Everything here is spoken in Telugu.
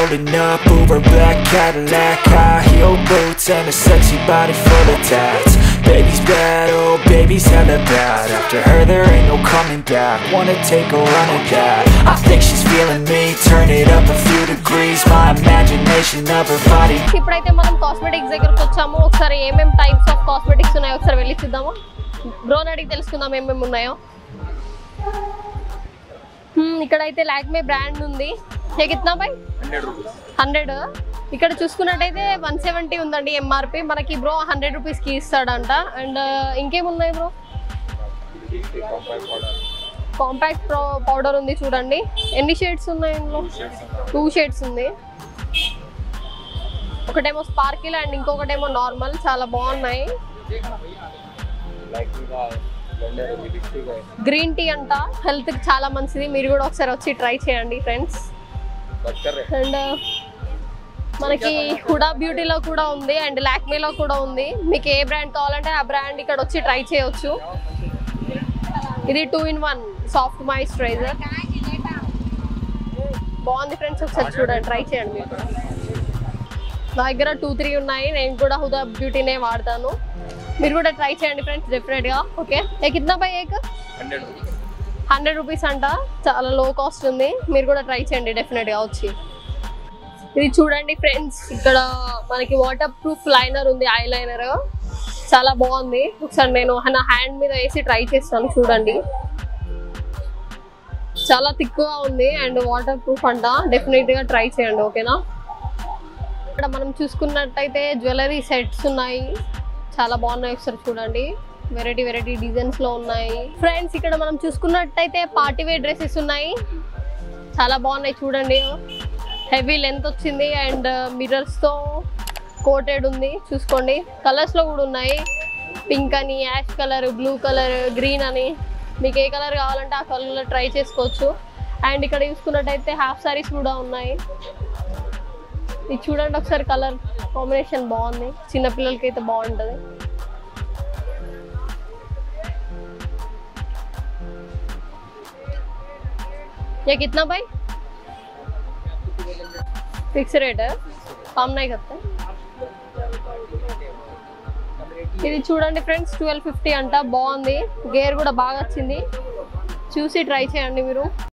Rolling up Uber black Cadillac High heel boots and a sexy body full of tats Baby's bad, oh baby's hella bad After her there ain't no coming back Wanna take a run at that I think she's feeling me Turn it up a few degrees My imagination of her body ఇప్పుడైతే మనం కాస్మెటిక్స్ దగ్గరకు వచ్చాము ఒకసారి ఏమేమి టైప్స్ ఆఫ్ కాస్మెటిక్స్ ఉన్నాయో ఒకసారి వెళ్ళి చూద్దామా బ్రోన్ అడిగి తెలుసుకుందాం ఏమేమి ఉన్నాయో హ్మ్, ఇక్కడైతే లాక్మే బ్రాండ్ ఉంది ఏ కిత్నా బై హండ్రెడ్ ఇక్కడ చూసుకున్నట్టయితే వన్ సెవెంటీ ఉందండి ఎంఆర్పి మనకి బ్రో హండ్రెడ్ రూపీస్కి ఇస్తాడంట అండ్ ఇంకేమున్నాయి బ్రో కాంపాక్ట్ ప్రో పౌడర్ ఉంది చూడండి ఎన్ని షేడ్స్ ఉన్నాయి ఇందులో టూ షేడ్స్ ఉంది ఒకటేమో స్పార్కిల్ అండ్ ఇంకొకటేమో నార్మల్ చాలా బాగున్నాయి గ్రీన్ టీ అంట హెల్త్ కి చాలా మంచిది మీరు కూడా ఒకసారి వచ్చి ట్రై చేయండి ఫ్రెండ్స్ అండ్ మనకి హుడా బ్యూటీలో కూడా ఉంది అండ్ లాక్మీలో కూడా ఉంది మీకు ఏ బ్రాండ్ కావాలంటే ఆ బ్రాండ్ ఇక్కడ వచ్చి ట్రై చేయొచ్చు ఇది two in one soft moisturizer బాగుంది ఫ్రెండ్స్ ఒకసారి చూడండి ట్రై చేయండి మీరు కూడా. నా దగ్గర టూ త్రీ ఉన్నాయి నేను కూడా హుదా బ్యూటీనే వాడతాను మీరు కూడా ట్రై చేయండి ఫ్రెండ్స్ డెఫినెట్గా ఓకే ఏ కిतना బై ఏక్ హండ్రెడ్ రూపీస్ అంట చాలా లో కాస్ట్ ఉంది మీరు కూడా ట్రై చేయండి డెఫినెట్గా వచ్చి ఇది చూడండి ఫ్రెండ్స్ ఇక్కడ మనకి వాటర్ ప్రూఫ్ లైనర్ ఉంది ఐ లైనర్ చాలా బాగుంది ఒకసారి నేను నా హ్యాండ్ మీద వేసి ట్రై చేస్తాను చూడండి చాలా థిక్గా ఉంది అండ్ వాటర్ ప్రూఫ్ అంట డెఫినెట్ గా ట్రై చేయండి ఓకేనా ఇక్కడ మనం చూసుకున్నట్టయితే జ్యువెలరీ సెట్స్ ఉన్నాయి చాలా బాగున్నాయి ఒకసారి చూడండి వెరైటీ వెరైటీ డిజైన్స్ లో ఉన్నాయి ఫ్రెండ్స్ ఇక్కడ మనం చూసుకున్నట్టయితే పార్టీ వేర్ డ్రెస్సెస్ ఉన్నాయి చాలా బాగున్నాయి చూడండి హెవీ లెంత్ వచ్చింది అండ్ మిర్రర్స్ తో కోటెడ్ ఉంది చూసుకోండి కలర్స్ లో కూడా ఉన్నాయి పింక్ అని ash colour blue colour green అని మీకు ఏ కలర్ కావాలంటే ఆ కలర్లో ట్రై చేసుకోవచ్చు అండ్ ఇక్కడ చూసుకున్నట్టయితే హాఫ్ సారీస్ కూడా ఉన్నాయి ఇది చూడండి ఒకసారి కలర్ కాంబినేషన్ బాగుంది చిన్నపిల్లలకి అయితే బాగుంటుంది ये कितना भाई फिक्स रेट है कम नहीं करते ఇది చూడండి ఫ్రెండ్స్ ట్వెల్వ్ ఫిఫ్టీ అంట బాగుంది గేర్ కూడా బాగా వచ్చింది చూసి ట్రై చేయండి మీరు